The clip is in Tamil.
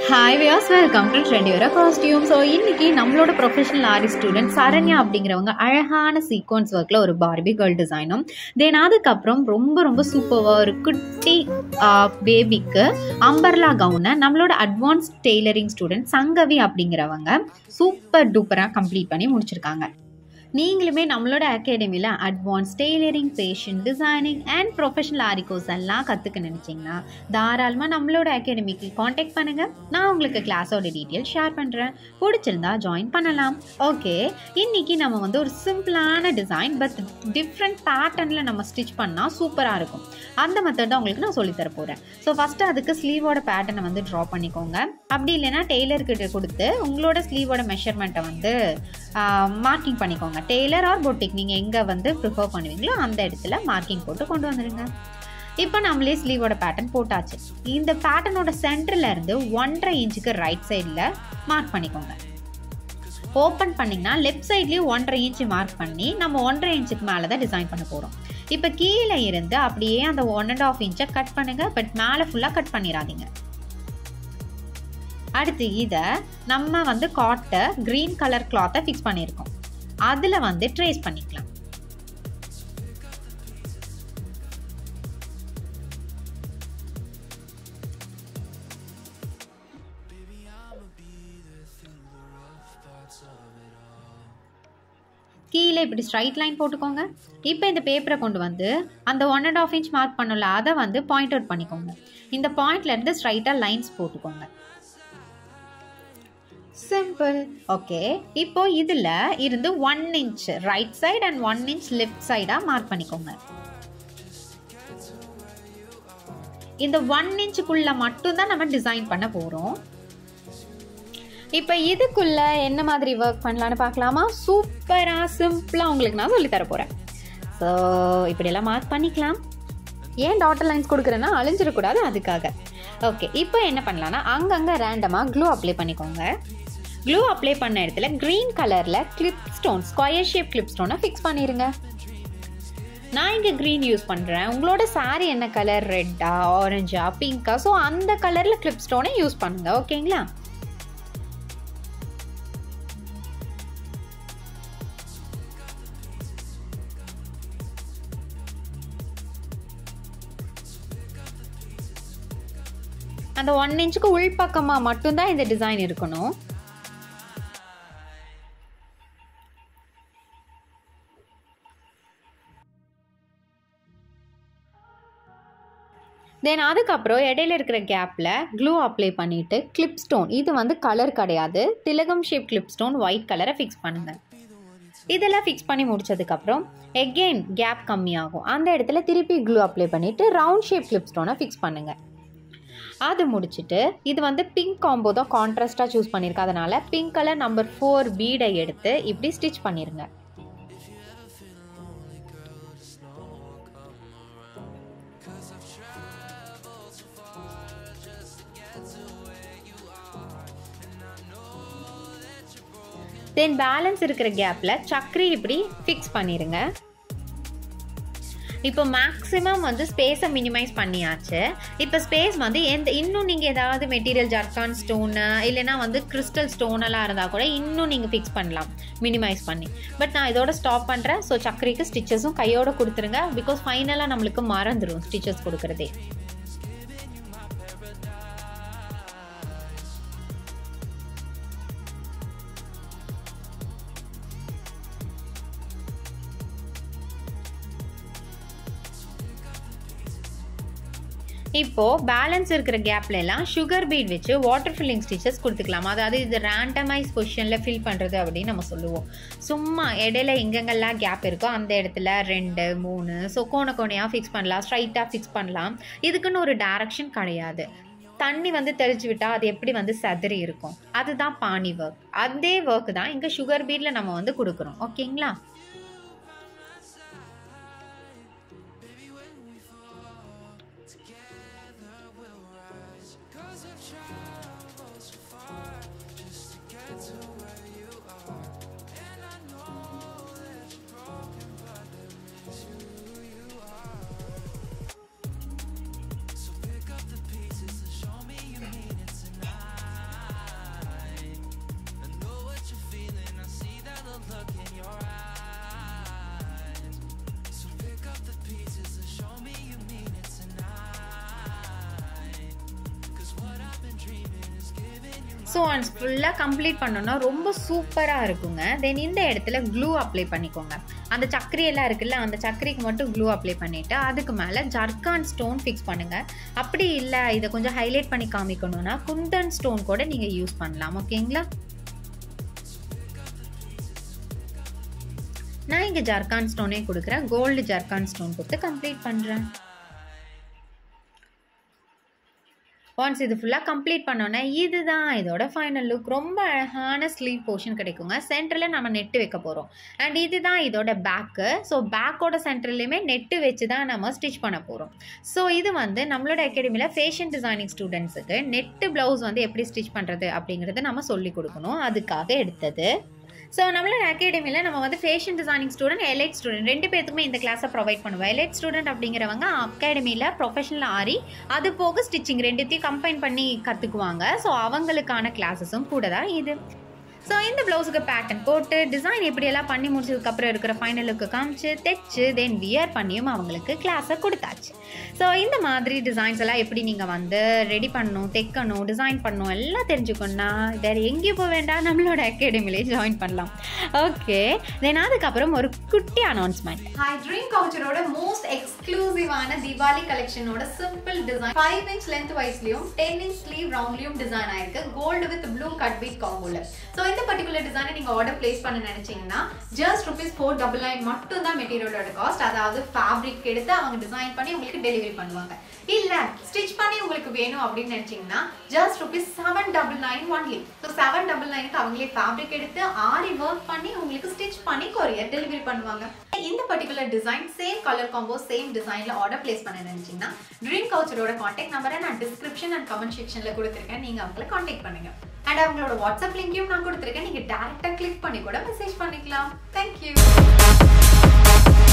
hi Vyas welcome to trendy வர காஸ்டியூம் ஸோ இன்னைக்கு நம்மளோட ப்ரொஃபஷனல் ஆரி ஸ்டூடெண்ட் சரண்யா அப்படிங்கிறவங்க அழகான சீக்வன்ஸ் ஒர்க்கில் ஒரு பார்பி கேர்ள் டிசைனும் தென் அதுக்கப்புறம் ரொம்ப ரொம்ப சூப்பராக ஒரு குட்டி பேபிக்கு அம்பர்லா கவுனை நம்மளோட அட்வான்ஸ் டெய்லரிங் ஸ்டூடெண்ட் சங்கவி அப்படிங்கிறவங்க சூப்பர் டூப்பராக கம்ப்ளீட் பண்ணி முடிச்சிருக்காங்க நீங்களுமே நம்மளோட அகாடமியில் advance tailoring fashion designing and professional ஆரிகோஸ் எல்லாம் கற்றுக்க நினச்சிங்கன்னா தாராளமாக நம்மளோட அகாடமிக்கு காண்டாக்ட் பண்ணுங்கள் நான் உங்களுக்கு கிளாஸோட டீட்டெயில் ஷேர் பண்ணுறேன் பிடிச்சிருந்தா ஜாயின் பண்ணலாம் ஓகே இன்னைக்கு நம்ம வந்து ஒரு சிம்பிளான டிசைன் பட் டிஃப்ரெண்ட் பேட்டர்னில் நம்ம ஸ்டிச் பண்ணால் சூப்பராக இருக்கும் அந்த மெத்தட் தான் உங்களுக்கு நான் சொல்லித்தர போகிறேன் ஸோ ஃபஸ்ட்டு அதுக்கு ஸ்லீவோட பேட்டர்னை வந்து ட்ரா பண்ணிக்கோங்க அப்படி இல்லைன்னா டெய்லர்கிட்ட கொடுத்து உங்களோட ஸ்லீவோட மெஷர்மெண்ட்டை வந்து மார்க்கிங் பண்ணிக்கோங்க டெய்லர் ஆர் பொட்டிக் நீங்கள் எங்கே வந்து ப்ரிஃபர் பண்ணுவீங்களோ அந்த இடத்துல மார்க்கிங் போட்டு கொண்டு வந்துடுங்க இப்போ நம்மளே ஸ்லீவோட பேட்டர்ன் போட்டாச்சு இந்த பேட்டர்னோட சென்டர்ல இருந்து ஒன்றரை இன்ச்சுக்கு ரைட் சைடில் மார்க் பண்ணிக்கோங்க ஓப்பன் பண்ணிங்கன்னா லெஃப்ட் சைட்லேயும் ஒன்றரை இன்ச்சு மார்க் பண்ணி நம்ம ஒன்றரை இன்ச்சுக்கு மேலே தான் டிசைன் பண்ண போகிறோம் இப்போ கீழே இருந்து அப்படியே அந்த ஒன் அண்ட் ஆஃப் இன்ச்சை கட் பண்ணுங்கள் பட் மேலே ஃபுல்லாக கட் பண்ணிடாதீங்க அடுத்து இதை நம்ம வந்து காட்டை க்ரீன் கலர் கிளாத்தை ஃபிக்ஸ் பண்ணியிருக்கோம் அதில் வந்து ட்ரேஸ் பண்ணிக்கலாம் கீழே இப்படி ஸ்ட்ரைட் லைன் போட்டுக்கோங்க இப்போ இந்த பேப்பரை கொண்டு வந்து அந்த one and half inch mark பண்ணல அதை வந்து பாயிண்ட் அவுட் பண்ணிக்கோங்க இந்த பாயிண்ட்லேருந்து ஸ்ட்ரைட்டாக லைன்ஸ் போட்டுக்கோங்க சிம்பிள் ஓகே இப்போ இதில் இருந்து one inch right side and one inch left சைடாக மார்க் பண்ணிக்கோங்க இந்த ஒன் இன்ச்சுக்குள்ள மட்டும்தான் நம்ம டிசைன் பண்ண போகிறோம் இப்போ இதுக்குள்ள என்ன மாதிரி ஒர்க் பண்ணலான்னு பார்க்கலாமா சூப்பராக சிம்பிளாக உங்களுக்கு நான் சொல்லித்தர போகிறேன் ஸோ இப்படியெல்லாம் மார்க் பண்ணிக்கலாம் ஏன் டாட்டர் லைன்ஸ் கொடுக்குறேன்னா அழிஞ்சிடக்கூடாது அதுக்காக ஓகே இப்போ என்ன பண்ணலான்னா அங்கங்கே ரேண்டமாக க்ளூ அப்ளை பண்ணிக்கோங்க க்ளூ அப்ளை பண்ண இடத்துல க்ரீன் கலரில் clip stone square shape clip ஸ்டோனை ஃபிக்ஸ் பண்ணிடுங்க நான் இங்கே க்ரீன் யூஸ் பண்ணுறேன் உங்களோட சாரீ என்ன கலர் ரெட்டா ஆரஞ்சா பிங்கா ஸோ அந்த கலரில் கிளிப் ஸ்டோனை யூஸ் பண்ணுங்க ஓகேங்களா அந்த ஒன் இன்ச்சுக்கு உள்பக்கமாக மட்டும்தான் இந்த டிசைன் இருக்கணும் தென் அதுக்கப்புறம் இடையில இருக்கிற கேப்பில் க்ளூ அப்ளை பண்ணிவிட்டு கிளிப் ஸ்டோன் இது வந்து கலர் கிடையாது திலகம் ஷேப் கிளிப் ஸ்டோன் ஒயிட் கலரை ஃபிக்ஸ் பண்ணுங்கள் இதெல்லாம் ஃபிக்ஸ் பண்ணி முடிச்சதுக்கப்புறம் எகெயின் கேப் கம்மியாகும் அந்த இடத்துல திருப்பி க்ளூ அப்ளை பண்ணிவிட்டு ரவுண்ட் ஷேப் கிளிப் ஸ்டோனை ஃபிக்ஸ் பண்ணுங்கள் அது முடிச்சுட்டு இது வந்து பிங்க் காம்போ தான் கான்ட்ராஸ்டாக சூஸ் பண்ணியிருக்கேன் அதனால் பிங்க் கலர் நம்பர் ஃபோர் பீடை எடுத்து இப்படி ஸ்டிச் பண்ணிடுங்க தென் பேலன்ஸ் இருக்கிற கேப்பில் சக்கரி இப்படி ஃபிக்ஸ் பண்ணிடுங்க இப்போ மேக்ஸிமம் வந்து ஸ்பேஸை மினிமைஸ் பண்ணியாச்சு இப்போ ஸ்பேஸ் வந்து எந்த இன்னும் நீங்கள் ஏதாவது மெட்டீரியல் ஜர்கான் ஸ்டோனு இல்லைனா வந்து கிறிஸ்டல் ஸ்டோனெல்லாம் இருந்தால் கூட இன்னும் நீங்கள் ஃபிக்ஸ் பண்ணலாம் மினிமைஸ் பண்ணி பட் நான் இதோட ஸ்டாப் பண்ணுறேன் ஸோ சக்கரிக்கு ஸ்டிச்சஸும் கையோட கொடுத்துருங்க பிகாஸ் ஃபைனலாக நம்மளுக்கு மறந்துடும் ஸ்டிச்சஸ் கொடுக்குறதே இப்போது பேலன்ஸ் இருக்கிற கேப்ல எல்லாம் சுகர் பீட் வச்சு வாட்டர் ஃபில்லிங் ஸ்டிச்சஸ் கொடுத்துக்கலாம் அதாவது இது ரேண்டமைஸ் பொசிஷனில் ஃபில் பண்ணுறது அப்படின்னு நம்ம சொல்லுவோம் சும்மா இடையில எங்கெங்கெல்லாம் கேப் இருக்கோ அந்த இடத்துல ரெண்டு மூணு ஸோ கோண கோணையாக ஃபிக்ஸ் பண்ணலாம் ஸ்ட்ரைட்டாக ஃபிக்ஸ் பண்ணலாம் இதுக்குன்னு ஒரு டைரக்ஷன் கிடையாது தண்ணி வந்து தெளிச்சு விட்டால் அது எப்படி வந்து செதறி இருக்கும் அதுதான் பானி ஒர்க் அதே ஒர்க் தான் இங்கே சுகர் பீடில் நம்ம வந்து கொடுக்குறோம் ஓகேங்களா ஸோ ஒன்ஸ் ஃபுல்லாக கம்ப்ளீட் பண்ணோன்னா ரொம்ப சூப்பராக இருக்குங்க தென் இந்த இடத்துல க்ளூ அப்ளை பண்ணிக்கோங்க அந்த சக்கரி எல்லாம் இருக்குல்ல அந்த சக்கரிக்கு மட்டும் க்ளூ அப்ளை பண்ணிவிட்டு அதுக்கு மேலே ஜர்கான் ஸ்டோன் ஃபிக்ஸ் பண்ணுங்கள் அப்படி இல்லை இதை கொஞ்சம் ஹைலைட் பண்ணி காமிக்கணும்னா குந்தன் ஸ்டோன் கூட நீங்கள் யூஸ் பண்ணலாம் ஓகேங்களா நான் இங்கே ஜர்கான் ஸ்டோனே கொடுக்குறேன் கோல்டு ஜர்கான் ஸ்டோன் கொடுத்து கம்ப்ளீட் பண்ணுறேன் ஒன்ஸ் இது ஃபுல்லாக கம்ப்ளீட் பண்ணோன்னே இதுதான் இதோட ஃபைனல் லுக் ரொம்ப அழகான ஸ்லீவ் போர்ஷன் கிடைக்குங்க சென்டரில் நம்ம நெட்டு வைக்க போகிறோம் அண்ட் இதுதான் இதோட பேக்கு ஸோ பேக்கோட சென்டர்லேயுமே நெட்டு வச்சு தான் நம்ம ஸ்டிச் பண்ண போகிறோம் ஸோ இது வந்து நம்மளோட அகாடமியில் ஃபேஷன் டிசைனிங் ஸ்டூடெண்ட்ஸுக்கு நெட்டு ப்ளவுஸ் வந்து எப்படி ஸ்டிச் பண்ணுறது அப்படிங்கிறத நம்ம சொல்லி கொடுக்கணும் அதுக்காக எடுத்தது ஸோ நம்மளோட அகாடமியில் நம்ம வந்து fashion designing student elite student ரெண்டு பேத்துக்குமே இந்த கிளாஸை ப்ரொவைட் பண்ணுவோம் எலைட் ஸ்டூடெண்ட் அப்படிங்கிறவங்க அகாடமியில் ப்ரொஃபஷனல் ஆரி அது போக ஸ்டிச்சிங் ரெண்டுத்தையும் கம்பைன் பண்ணி கற்றுக்குவாங்க ஸோ அவங்களுக்கான கிளாஸஸும் கூட தான் இது ஸோ இந்த ப்ளவுஸுக்கு பேட்டர்ன் போட்டு டிசைன் எப்படியெல்லாம் பண்ணி முடிச்சதுக்கப்புறம் இருக்கிற ஃபைனலுக்கு காமிச்சு தைச்சு தென் வியர் பண்ணியும் அவங்களுக்கு கிளாஸை கொடுத்தாச்சு ஸோ இந்த மாதிரி டிசைன்ஸ் எல்லாம் எப்படி நீங்கள் வந்து ரெடி பண்ணணும் தைக்கணும் டிசைன் பண்ணணும் எல்லாம் தெரிஞ்சுக்கணும்னா வேறு எங்கேயும் போக வேண்டாம் நம்மளோட அகாடமிலே ஜாயின் பண்ணலாம் ஓகே தென் அதுக்கப்புறம் ஒரு குட்டி அனௌன்ஸ்மெண்ட் ஹாய் ட்ரீம் கவுச்சரோட மோஸ்ட் எக்ஸ்க்ளூசிவான தீபாவளி கலெக்ஷனோட simple design five inch length வைஸ்லயும் டென் இன்ச் ஸ்லீவ் ரவுண்ட்லயும் டிசைன் ஆயிருக்கு gold with blue cut bead காம்போல ஸோ இந்த பர்டிகுலர் டிசைனை நீங்க ஆர்டர் பிளேஸ் பண்ண நினைச்சீங்கன்னா just rupees four double nine மட்டும் தான் மெட்டீரியலோட காஸ்ட் அதாவது ஃபேப்ரிக் எடுத்து அவங்க டிசைன் பண்ணி உங்களுக்கு டெலிவரி பண்ணுவாங்க இல்ல ஸ்டிச் பண்ணி உங்களுக்கு வேணும் அப்படின்னு நினைச்சீங்கன்னா just rupees seven double nine only so seven double நைனுக்கு அவங்களே ஃபேப்ரிக் எடுத்து ஆரி ஒர்க் பண்ணி உங்களுக்கு ஸ்டிச் பண்ணி கொரியர் டெலிவரி பண்ணுவாங்க இந்த particular design same colour combo same டிசைன்ல ஆர்டர் பிளேஸ் பண்ண நினைச்சீங்கன்னா ட்ரீம் கவுச்சரோட காண்டாக்ட் நம்பரை நான் டிஸ்கிரிப்ஷன் அண்ட் கமெண்ட் செக்ஷன்ல கொடுத்துருக்கேன் நீங்க அவங்களை காண்டாக்ட் பண்ணுங்க அண்ட் அவங்களோட வாட்ஸ்அப் லிங்கையும் நான் கொடுத்துருக்கேன் நீங்க டேரக்டா கிளிக் பண்ணி கூட மெசேஜ் பண்ணிக்கலாம் தேங்க்யூ